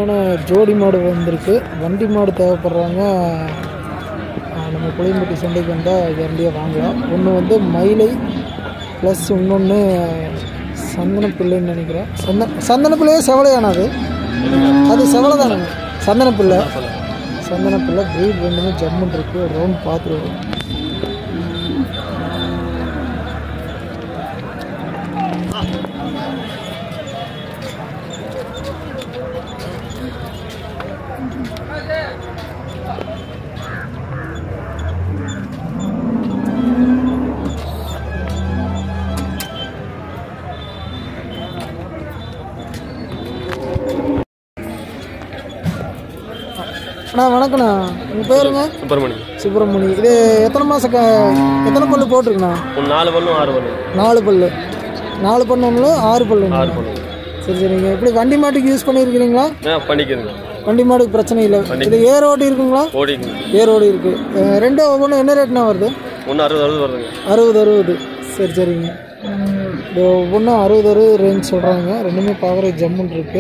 அருமையான ஜோடி மாடு வந்திருக்கு வண்டி மாடு தேவைப்படுறவங்க ஆஹ், நம்ம புளியம்பட்டி சந்தைக்கு வந்தால் கேரண்டியாக வாங்கலாம் ஒன்று வந்து மயிலை ப்ளஸ் இன்னொன்று சந்தன பிள்ளைன்னு நினைக்கிறேன் சந்தன சந்தன பிள்ளையே செவலையானா அது அது செவலை தானேங்க சந்தன பிள்ளை சந்தன பிள்ளை ப்ரீட் ரெண்டுமே ஜம்முன் இருக்குது ஒரு ரவுண்ட் பார்த்துருவோம் அண்ணா வணக்கண்ணா உங்கள் பேருங்க சுப்பிரமணி சுப்பிரமணி இது எத்தனை மாதம் க எத்தனை பல்லு போட்டிருக்குண்ணா ஒரு நாலு பல்லும் ஆறு பல்லும் நாலு பல்லு நாலு பல்லு ஒன்று ஆறு பல்லு ஆறு ஒன்று பல்லும் சரி சரிங்க எப்படி வண்டி மாட்டுக்கு யூஸ் பண்ணியிருக்கிறீங்களா ஆ பண்ணிக்கிறேங்க வண்டி மாடுக்கு பிரச்சனை இல்லை இது ஏர் ஓட்டி இருக்குங்களா ஓடிக்குங்க ஏர் ஓடி இருக்கு அஹ் ரெண்டும் ஒவ்வொன்றும் என்ன ரேட்னா வருது ஒன்று அறுபது அறுபது வருதுங்க அறுபது அறுபது சரி சரிங்க இது ஒவ்வொன்றும் அறுபது அறுபது ரேஞ்ச் சொல்கிறாங்க ரெண்டுமே பார்க்குற ஜம்முன் இருக்கு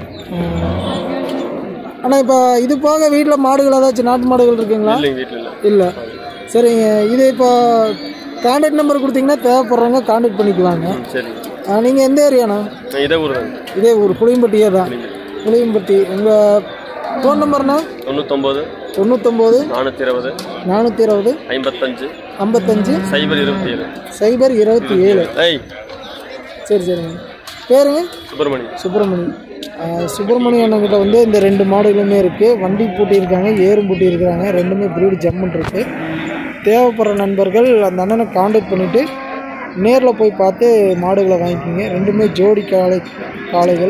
ஆனால் இப்போ இது போக வீட்டில் மாடுகள் ஏதாச்சும் நாட்டு மாடுகள் இருக்குங்களா இல்லைங்க வீட்டில் இல்லை இல்லை சரிங்க இது இப்போ கான்டாக்ட் நம்பர் கொடுத்தீங்கன்னா தேவைப்படுறவங்க கான்டாக்ட் பண்ணிக்குவாங்க ம் சரிங்க நீங்கள் எந்த ஏரியாண்ணா நான் இதே ஊர் தாங்க இதே ஊர் புளியம்பட்டியே தான் புளியம்பட்டி உங்கள் ஃபோன் நம்பர்னா தொண்ணூத்தொம்பது தொண்ணூத்தொம்பது நானூற்றி இருபது நானூற்றி இருபது ஐம்பத்தஞ்சு ஐம்பத்தஞ்சு சைபர் இருபத்தி ஏழு சைபர் இருபத்தி ஏழு ஏய் சரி சரிங்க பேருங்க சுப்பிரமணி சுப்பிரமணி சுப்பிரமணிய அண்ணன்கிட்ட வந்து இந்த ரெண்டு மாடுகளுமே இருக்குது வண்டி பூட்டியிருக்காங்க ஏரும் பூட்டியிருக்காங்க ரெண்டுமே பிரீடு ஜம்முன் இருக்குது தேவைப்படுற நண்பர்கள் அந்த அண்ணனை காண்டாக்ட் பண்ணிவிட்டு நேரில் போய் பார்த்து மாடுகளை வாங்கிக்கிங்க ரெண்டுமே ஜோடி காளை காளைகள்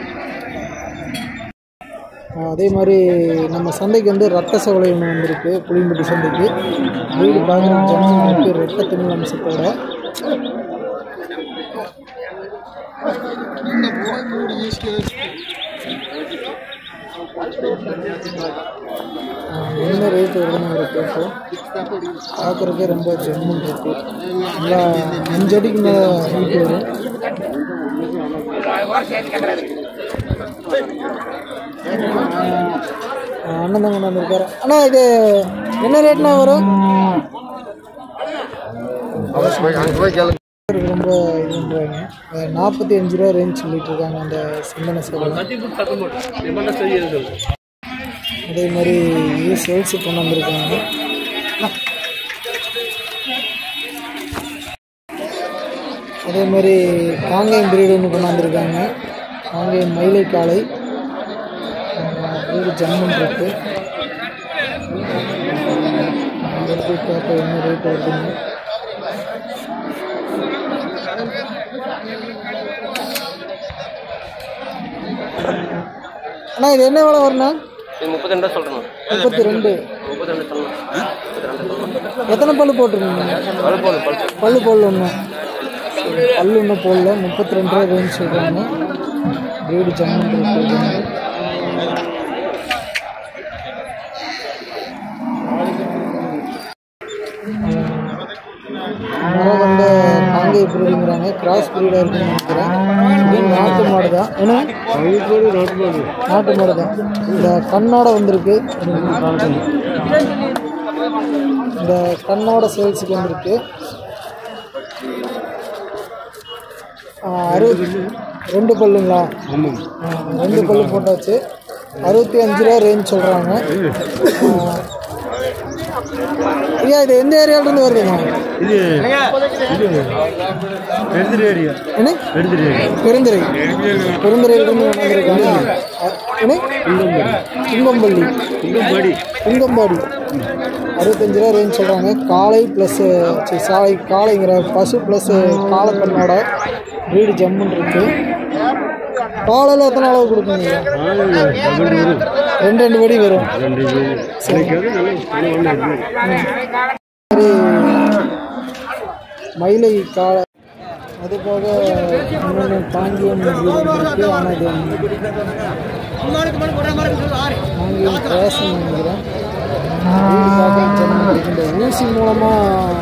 ஆஹ் அதே மாதிரி நம்ம சந்தைக்கு வந்து ரத்த சவலை ஒன்று வந்திருக்கு புளியம்பட்டி சந்தைக்கு வீடு பார்க்குற ஜம்முன் இருக்குது ரத்த தமிழ் அம்சத்தோட ஆஹ் என்ன ரேட் வருதுன்னு ஒரு கேட்போம் பார்க்குறதுக்கே ரொம்ப ஜம்முன் இருக்கு நல்லா அஞ்சடிக்கு மேலே ஹீட் வரும் ஆஹ் அண்ணன் தான் கொண்டாந்து இருக்காரு அண்ணா இது என்ன ரேட்னா வரும் ரொம்ப இது பண்ணுறாங்க நாற்பத்தி அஞ்சு ரூபா ரேஞ்ச் சொல்லிட்டு இருக்காங்க அந்த சிந்தனை சேவல் அதே மாதிரி இது சேல்ஸு கொண்டு வந்திருக்காங்க அதே மாதிரி காங்கேயம் பிரீடு ஒன்று கொண்டு வந்திருக்காங்க காங்கேயம் மயிலை காளை பிரீடு ஜம்முன் இருக்கு எடுத்து பார்க்க என்ன ரேட் வருதுங்க அண்ணா இது என்ன விலை வருண்ணா இது முப்பத்தி ரெண்டா சொல்கிறேன் முப்பத்தி ரெண்டு முப்பத்தி ரெண்டு சொல்லணும் முப்பத்தி ரெண்டு சொல்லணும் எத்தனை பல்லு போட்டிருக்கீங்க பல் போதும் பல் பல்லு போடல ஒன்றும் பல்லு இன்னும் போடல முப்பத்தி ரெண்டு ரூபா ரேஞ்ச் சொல்கிறாங்க வீடு ஜம்மன் இருக்கு மரம் வந்து காங்கேய பிரீடுங்கிறாங்க கிராஸ் பிரீடாக இருக்குன்னு நினைக்கிறேன் இது நாட்டு மாடு தான் ஏன்னா நாட்டு மாடு தான் இந்த கண்ணோட வந்திருக்கு இந்த கண்ணோட சேல்ஸுக்கு வந்திருக்கு ஆ, அறுபது ரெண்டு பல்லுங்களா ஆ, ரெண்டு பல்லு போட்டாச்சு அறுபத்தி அஞ்சு ரூபா ரேஞ்ச் சொல்கிறாங்க ஐயா இது எந்த ஏரியாவிலேருந்து வருதுங்க இது இது பெருந்திரி ஏரியா என்ன பெருந்திரி ஏரியா பெருந்துறை பெருந்துறையிலிருந்து வந்திருக்காங்க என்ன துங்கம்பள்ளி இங்கம்படி துங்கம்பாடி அறுபத்தஞ்சு ரூபா ரேஞ்ச் சொல்கிறாங்க காளை ப்ளஸ் சாலை காளைங்கிற பசு ப்ளஸ் காளைக்கண்ணோட வீடு ஜம்முன் இருக்கு பாலில் எத்தனை அளவு கொடுப்பீங்க ரெண்டு ரெண்டு படி வரும் ரெண்டு இது கிடைக்காது நல்லா நல்லா ஒன்று மாதிரி மயிலை காளை அது போக இன்னொன்று தாங்கியம் இருக்குது ஆனால் இது தாங்கியம் கிராஸ்ன்னு நினைக்கிறேன் வீடு பார்க்க ஜனம் இருக்கின்ற ஊசி மூலமாக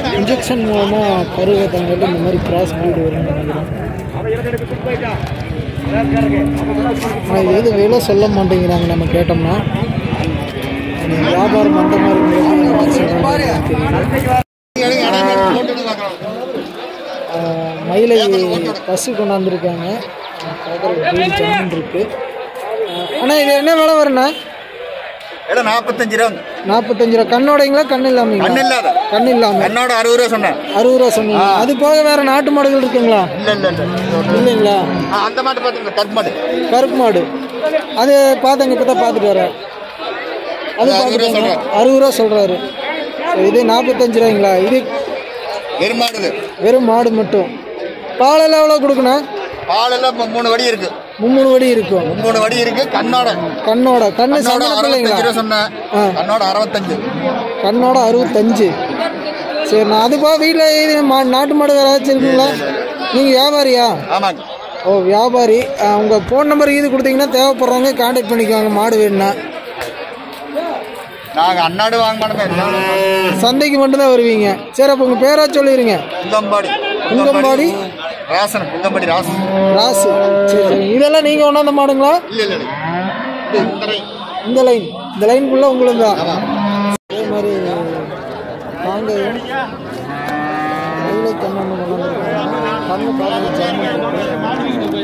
இன்ஜெக்ஷன் மூலமாக கருவை தங்கிட்டு இந்த மாதிரி கிராஸ் ப்ரீடு வரும்னு நினைக்கிறேன் ஆனால் இது எது விலை சொல்ல மாட்டேங்கிறாங்க நம்ம கேட்டோம்னா நீ வியாபாரம் அந்த மாதிரி இருந்ததுன்னா தெரியல. ஆஹ், மயிலை பசு கொண்டாந்துருக்காங்க பார்க்குறதுக்கு ஜம்மன் இருக்கு அண்ணா இது என்ன விலை வருண்ணா இல்லை நாற்பத்தஞ்சு ரூபா நாற்பத்தஞ்சு ரூபா கண்ணோடைங்களா கண் இல்லாமங்களா கண் இல்லாத கண் இல்லாம என்னோட அறுபது ரூபா சொன்னேன் அறுபது ரூபா சொன்னீங்க அது போக வேற நாட்டு மாடுகள் இருக்குங்களா இல்லை இல்லை இல்லை இல்லைங்களா ஆ, அந்த மாட்டு பார்த்துங்க கட் மாடு கருப்பு மாடு அது பார்த்தங்க இப்போ தான் பார்த்துட்டு வரேன் அது பார்த்துட்டாங்க அறுபது ரூபா சொல்கிறாரு இது நாற்பத்தஞ்சு ரூபாய்ங்களா இது வெறும் மாடு இது. வெறும் மாடு மட்டும் பாலெல்லாம் எவ்வளோ கொடுக்கணும் பாலெல்லாம் மூ- மூணு வடி இருக்கு மும்மூணு வடி இருக்கும் மூணு வடி இருக்கு கண்ணோட கண்ணோட கண்ணு கண்ணோட சந்தன அறுபத்தஞ்சு பிள்ளைங்களா ரூபா சொன்னேன் ஆ. கண்ணோட அறுபத்தஞ்சு கண்ணோட அறுபத்தஞ்சு சரி நான் அது போக வீட்டில் இது மா நாட்டு மாடு வேறு ஏதாச்சும் இருக்குங்களா நீங்கள் வியாபாரியா ஆமாங்க ஓ வியாபாரி உங்கள் ஃபோன் நம்பர் இது கொடுத்தீங்கன்னா தேவைப்படுறவங்க காண்டாக்ட் பண்ணிக்குவாங்க மாடு வேணும்னா நாங்கள் அன்னாடு வாங்க மாட்டோமே சந்தைக்கு மட்டும்தான் வருவீங்க சரி அப்போ உங்கள் பேரா சொல்லிடுங்க புங்கம்பாடி புங்கம்பாடி ராசன் புங்கம்பாடி ராசன் ராசு சரி சரி இதெல்லாம் நீங்கள் கொண்டாந்த மாடுங்களா இல்லை இல்லை இல்லை. இது இந்த ரை. இந்த லைன் இந்த லைனுக்குள்ளே உங்களுக்கு தான் அதே மாதிரி காங்கேயம் மயிலை கண்ணன் கொண்டாந்துருக்காங்க கண்ணு பார்த்து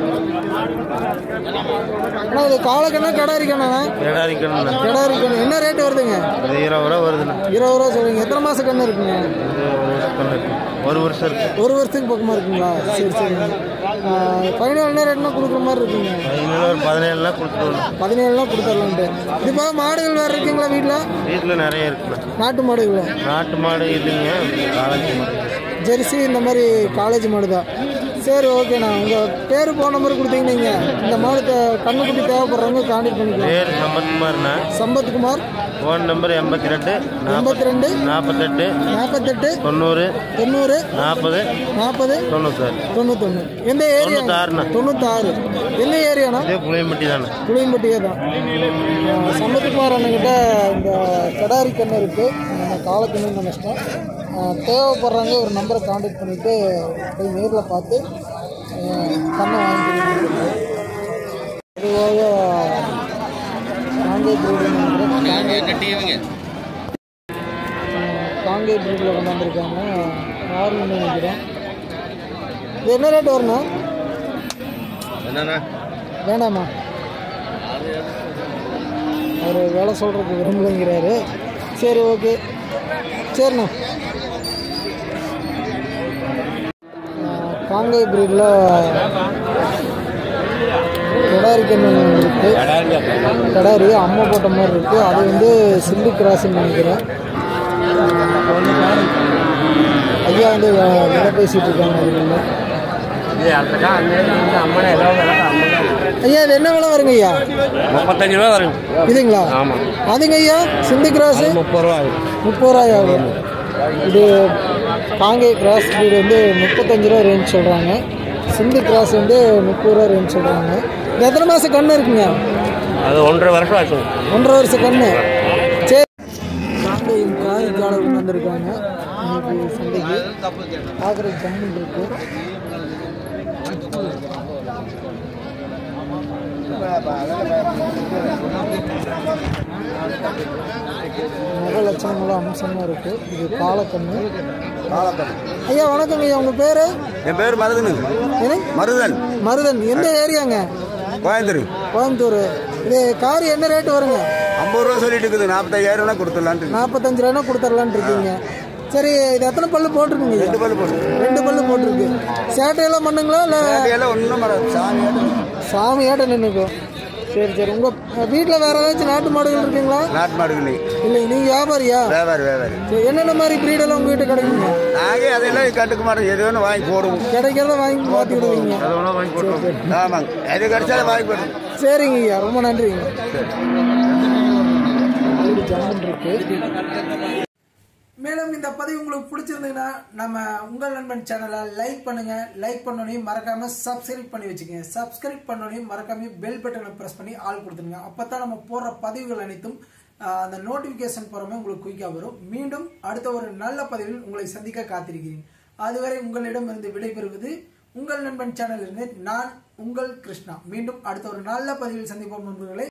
அண்ணா இது காலக்கண்ணா கடாரி கண்ணா ஏழாயிரம் கண்ணு கடாரி கண்ணு என்ன ரேட் வருதுங்க அது இருபது ரூபா வருதுண்ணா இருபது ரூபா சொல்லுங்க எத்தனை மாசம் கண்ணு இருக்குங்க இது ஒரு வருஷம் கண்ணு இருக்கு ஒரு வருஷம் இருக்கு ஒரு வருஷத்துக்கு பக்கமா இருக்குங்களா சரி சரிங்க பதினேழு என்ன ரேட்னா கொடுக்குற மாதிரி இருக்குங்க பதினேழு ஒரு பதினேழுலாம் கொடுத்துருவோம் பதினேழுலாம் கொடுத்துடலான்ட்டு இது போக மாடுகள் வேறு இருக்குங்களா வீட்டில் வீட்டில் நிறைய இருக்குண்ணா நாட்டு மாடுகள் நாட்டு மாடு இல்லைங்க காலேஜ் மாடு ஜெர்சி இந்த மாதிரி காலேஜ் மாடு தான் சரி ஓகேண்ணா உங்கள் பேர் ஃபோன் நம்பர் கொடுத்தீங்க நீங்கள் இந்த மாடு தே- கண்ணுக்குட்டி தேவைப்படுறவங்க கான்டாக்ட் பண்ணிக்கலாம் பேர் சம்பத்குமார்ண்ணா சம்பத்குமார் ஃபோன் நம்பர் எண்பத்தி ரெண்டு எண்பத்தி ரெண்டு நாற்பத்தெட்டு நாற்பத்தெட்டு தொண்ணூறு தொண்ணூறு நாற்பது நாற்பது தொண்ணூத்தாறு தொண்ணூத்தொன்று எந்த ஏரியா தொண்ணூத்தாறுண்ணா. தொண்ணூத்தாறு எந்த ஏரியாண்ணா இதே புளியம்பட்டி தானே புளியம்பட்டியே தான் ஆஹ் சம்பத்குமார் அண்ணங்கிட்ட இந்த கடாரி கண்ணு இருக்குது நம்ம காலக்கண்ணு நினச்சிட்டோம் தேவைப்படுறவங்க ஒரு நம்பரை காண்டாக்ட் பண்ணிவிட்டு போய் நேரில் பார்த்து ஆஹ் கண்ணை வாங்கிக்கிறீங்க பொதுவாக காங்கை ப்ரீடு காங்கை ப்ரீடில் கொண்டாந்துருக்காங்க யாருன்னு நினைக்கிறேன் இது என்ன ரேட் வருண்ணா என்னண்ணா வேண்டாமா அவர் வேலை சொல்கிறதுக்கு விரும்பலைங்கிறாரு சரி ஓகே சரிண்ணா ஆஹ் காங்கை பிரீடில் கிடாரி கண்ணு இருக்குது கிடாரி அம்மா போட்ட மாதிரி இருக்குது அது வந்து சில்லி கிராஸ்ன்னு நினைக்கிறேன் ஐயா வந்து வே- வேலை பேசிகிட்டு இருக்காங்க அதுக்குள்ள ஐயா இது என்ன விலை வருங்க ஐயா முப்பத்தஞ்சு ரூபா வரும் இதுங்களா ஆமாம் அதுங்க ஐயா சிந்து கிராஸ் முப்பது ரூபா ஆகும் முப்பது ரூபாய் ஆகும் இது காங்கை கிராஸ் வீடு வந்து முப்பத்தஞ்சு ரூபா ரேஞ்ச் சொல்கிறாங்க சிந்து கிராஸ் வந்து முப்பது ரூபா ரேஞ்ச் சொல்கிறாங்க இது எத்தனை மாதம் கண்ணு இருக்குங்க அது ஒன்றரை வருஷம் ஆச்சு ஒன்றரை வருஷம் கண்ணு சரி காங்கேயம் காய் காலை வந்திருக்காங்க இன்னைக்கு சந்தைக்கு பார்க்குறதுக்கு கம்மன் இருக்கு முக லட்சணங்களும் அம்சமாக இருக்குது இது காலக்கண்ணு ஐயா வணக்கம் ஐயா உங்கள் பேர் என் பேர் மருதனுங்க என்ன மருதன் மருதன் எந்த ஏரியாங்க கோயம்புத்தூர் கோயம்புத்தூர் இது கார் என்ன ரேட்டு வருங்க ஐம்பது ரூபா சொல்லிட்டு இருக்குது நாற்பத்தையாயிரம் கொடுத்துடலான்ட்டு நாற்பத்தஞ்சு ரூபாய்னா கொடுத்துடலான்னு இருக்கீங்க சரி இது எத்தனை பல்லு போட்டிருக்குங்க ஐயா? பல்லு போட்டு ரெண்டு பல்லு போட்டிருக்கு சேட்டையெல்லாம் பண்ணுங்களா இல்லை எல்லாம் ஒன்றும் சாமி சாமி ஏட்ட நின்றுக்கும் சரி சரி உங்கள் வீட்டில் வேறு ஏதாச்சும் நாட்டு மாடுகள் இருக்குங்களா நாட்டு மாடுங்க இல்லை நீங்கள் வியாபாரியா வியாபாரி வியாபாரி சரி என்னென்ன மாதிரி ப்ரீடெல்லாம் உங்கள் வீட்டு கிடைக்குங்க நாங்கள் அதெல்லாம் கட்டுக்க மாட்டோம் எது வேணும் வாங்கி போடுவோம் கிடைக்கிறத வாங்கி மாற்றி விடுவீங்க சரி சரி ஆமாங்க எது கிடைச்சாலும் வாங்கி போடுவோம் சரிங்க ஐயா ரொம்ப நன்றிங்க வீடு ஜம்முன் இருக்கு மேலும் இந்த பதிவு உங்களுக்கு பிடிச்சிருந்ததுன்னா நம்ம உங்கள் நண்பன் சேனலை லைக் பண்ணுங்க லைக் பண்ணோனையும் மறக்காம சப்ஸ்கிரைப் பண்ணி வச்சுக்கோங்க சப்ஸ்கிரைப் பண்ணோனையும் மறக்காம பெல் பட்டனை பிரஸ் பண்ணி ஆள் கொடுத்துருங்க அப்பதான் நம்ம போடுற பதிவுகள் அனைத்தும் ஆஹ், அந்த நோட்டிபிகேஷன் போறமே உங்களுக்கு குயிக்காக வரும் மீண்டும் அடுத்த ஒரு நல்ல பதிவில் உங்களை சந்திக்க காத்திருக்கிறேன் அதுவரை உங்களிடமிருந்து விடைபெறுவது உங்கள் நண்பன் சேனலிருந்து நான் உங்கள் கிருஷ்ணா மீண்டும் அடுத்த ஒரு நல்ல பதிவில் சந்திப்போம் நண்பர்களே